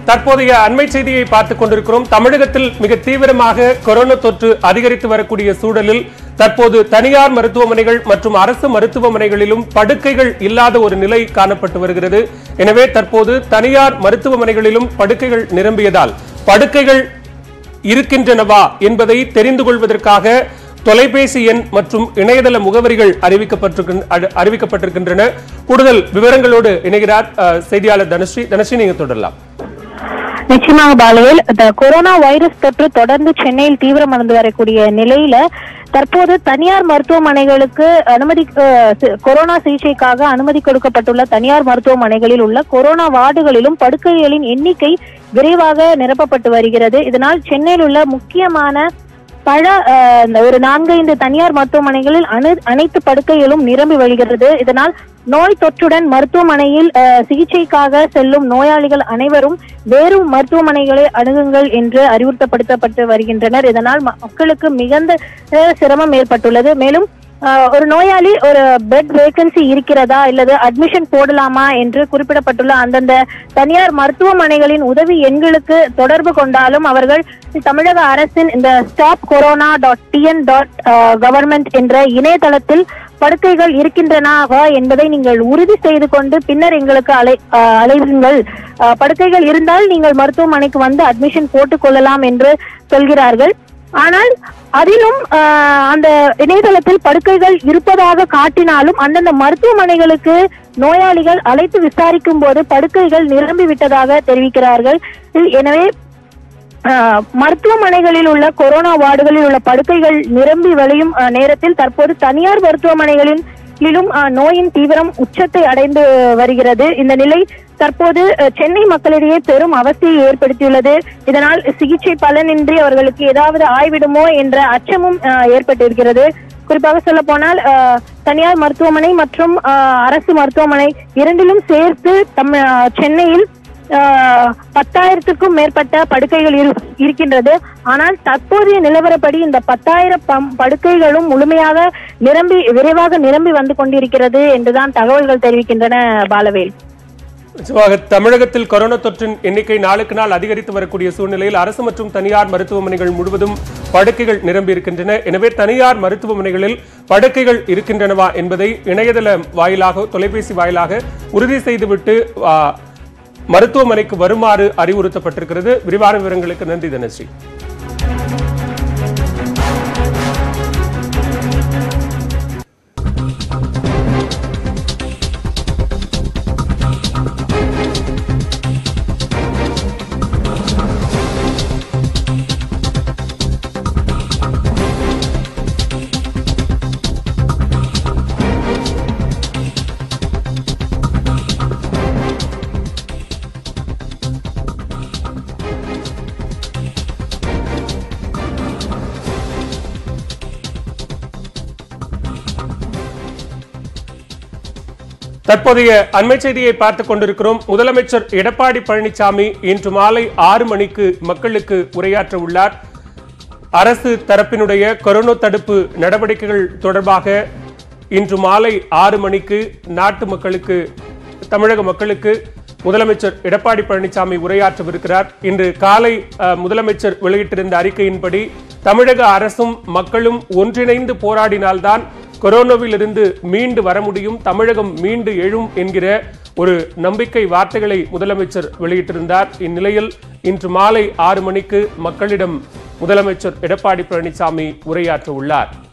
தற்போதைய அண்மை செய்தியை பார்த்துக் கொண்டிருக்கிறோம் தமிழகத்தில் மிக தீவிரமாக கொரோனா தொற்று அதிகரித்து வரக்கூடிய சூழலில் தற்போது தனியார் மருத்துவமனைகள் மற்றும் அரசு மருத்துவமனைகளிலும் படுக்கைகள் இல்லாத ஒரு நிலை காணப்பட்டு வருகிறது எனவே தற்போது தனியார் மருத்துவமனைகளிலும் படுக்கைகள் நிரம்பியதால் படுக்கைகள் இருக்கின்றனவா என்பதை தெரிந்து கொள்வதற்காக தொலைபேசி எண் மற்றும் இணையதள முகவரிகள் அறிவிக்கப்பட்டிருக்கின்ற- அ- அறிவிக்கப்பட்டிருக்கின்றன கூடுதல் விவரங்களோடு இணைகிறார் அஹ், செய்தியாளர் தனஸ்ரீ தனஸ்ரீ நீங்க தொடரலாம் நிச்சயமாக பாலையில் இந்த கொரோனா வைரஸ் தொற்று தொடர்ந்து சென்னையில் தீவிரமடைந்து வரக்கூடிய நிலையில தற்போது தனியார் மருத்துவமனைகளுக்கு அனுமதி அஹ், சி- கொரோனா சிகிச்சைக்காக அனுமதி கொடுக்கப்பட்டுள்ள தனியார் மருத்துவமனைகளில் உள்ள கொரோனா வார்டுகளிலும் படுக்கைகளின் எண்ணிக்கை விரைவாக நிரப்பப்பட்டு வருகிறது இதனால் சென்னையில் உள்ள முக்கியமான பல அஹ், இந்த ஒரு நான்கைந்து தனியார் மருத்துவமனைகளில் அனு அனைத்து படுக்கைகளும் நிரம்பி வழிகிறது இதனால் நோய் தொற்றுடன் மருத்துவமனையில் அஹ், சிகிச்சைக்காக செல்லும் நோயாளிகள் அனைவரும் வேறு மருத்துவமனைகளை அணுகுங்கள் என்று அறிவுறுத்தப்படுத்தப்பட்டு வருகின்றனர் இதனால் ம- மக்களுக்கு மிகுந்த அஹ், சிரமம் ஏற்பட்டுள்ளது மேலும் அஹ், ஒரு நோயாளி ஒரு பெட் வேகன்சி இருக்கிறதா இல்லது அட்மிஷன் போடலாமா என்று குறிப்பிடப்பட்டுள்ள அந்தந்த தனியார் மருத்துவமனைகளின் உதவி எண்களுக்கு தொடர்பு கொண்டாலும் அவர்கள் தமிழக அரசின் இந்த stop corona dot TN dot government என்ற இணையதளத்தில் படுக்கைகள் இருக்கின்றனவா என்பதை நீங்கள் உறுதி செய்து கொண்டு பின்னர் எங்களுக்கு அலை அஹ், அழையுங்கள் அஹ், படுக்கைகள் இருந்தால் நீங்கள் மருத்துவமனைக்கு வந்து அட்மிஷன் போட்டுக் கொள்ளலாம் என்று சொல்கிறார்கள் ஆனால் அதிலும் ஆஹ், அந்த இணையதளத்தில் படுக்கைகள் இருப்பதாக காட்டினாலும் அந்தந்த மருத்துவமனைகளுக்கு நோயாளிகள் அழைத்து விசாரிக்கும் போது படுக்கைகள் நிரம்பி விட்டதாக தெரிவிக்கிறார்கள் எனவே ஆஹ், மருத்துவமனைகளில் உள்ள கொரோனா வார்டுகளில் உள்ள படுக்கைகள் நிரம்பி வழியும் ஆஹ், நேரத்தில் தற்போது தனியார் மருத்துவமனைகளிலும் ஆஹ், நோயின் தீவிரம் உச்சத்தை அடைந்து வருகிறது இந்த நிலை தற்போது அஹ், சென்னை மக்களிடையே பெரும் அவஸ்தையை ஏற்படுத்தியுள்ளது இதனால் சிகிச்சை பலனின்றி அவர்களுக்கு ஏதாவது ஆய்விடுமோ என்ற அச்சமும் ஆஹ், ஏற்பட்டிருக்கிறது குறிப்பாக சொல்ல போனால் ஆஹ், தனியார் மருத்துவமனை மற்றும் ஆஹ், அரசு மருத்துவமனை இரண்டிலும் சேர்த்து தம் ஆஹ், சென்னையில் ஆஹ், பத்தாயிரத்துக்கும் மேற்பட்ட படுக்கைகள் இரு- இருக்கின்றது ஆனால் தற்போதைய நிலவரப்படி இந்த பத்தாயிரம் பம்- படுக்கைகளும் முழுமையாக நிரம்பி விரைவாக நிரம்பி வந்து கொண்டிருக்கிறது என்றுதான் தகவல்கள் தெரிவிக்கின்றன பாலவேல் நிச்சயமாக தமிழகத்தில் கொரோனா தொற்றின் எண்ணிக்கை நாளுக்கு நாள் அதிகரித்து வரக்கூடிய சூழ்நிலையில் அரசு மற்றும் தனியார் மருத்துவமனைகள் முழுவதும் படுக்கைகள் நிரம்பி இருக்கின்றன எனவே தனியார் மருத்துவமனைகளில் படுக்கைகள் இருக்கின்றனவா என்பதை இணையதள வாயிலாக தொலைபேசி வாயிலாக உறுதி செய்துவிட்டு ஆ, மருத்துவமனைக்கு வருமாறு அறிவுறுத்தப்பட்டிருக்கிறது விரிவான விவரங்களுக்கு நன்றி தனஸ்ரீ தற்போதைய அண்மை செய்தியை பார்த்துக் கொண்டிருக்கிறோம் முதலமைச்சர் எடப்பாடி பழனிசாமி இன்று மாலை ஆறு மணிக்கு மக்களுக்கு உரையாற்ற உள்ளார் அரசு தரப்பினுடைய கொரோனா தடுப்பு நடவடிக்கைகள் தொடர்பாக இன்று மாலை ஆறு மணிக்கு நாட்டு மக்களுக்கு தமிழக மக்களுக்கு முதலமைச்சர் எடப்பாடி பழனிசாமி உரையாற்றவிருக்கிறார் இன்று காலை அஹ், முதலமைச்சர் வெளியிட்டிருந்த அறிக்கையின்படி தமிழக அரசும் மக்களும் ஒன்றிணைந்து போராடினால்தான் கொரோனாவிலிருந்து மீண்டு வர முடியும் தமிழகம் மீண்டு எழும் என்கிற ஒரு நம்பிக்கை வார்த்தைகளை முதலமைச்சர் வெளியிட்டிருந்தார் இந்நிலையில் இன்று மாலை ஆறு மணிக்கு மக்களிடம் முதலமைச்சர் எடப்பாடி பழனிசாமி உரையாற்ற உள்ளார்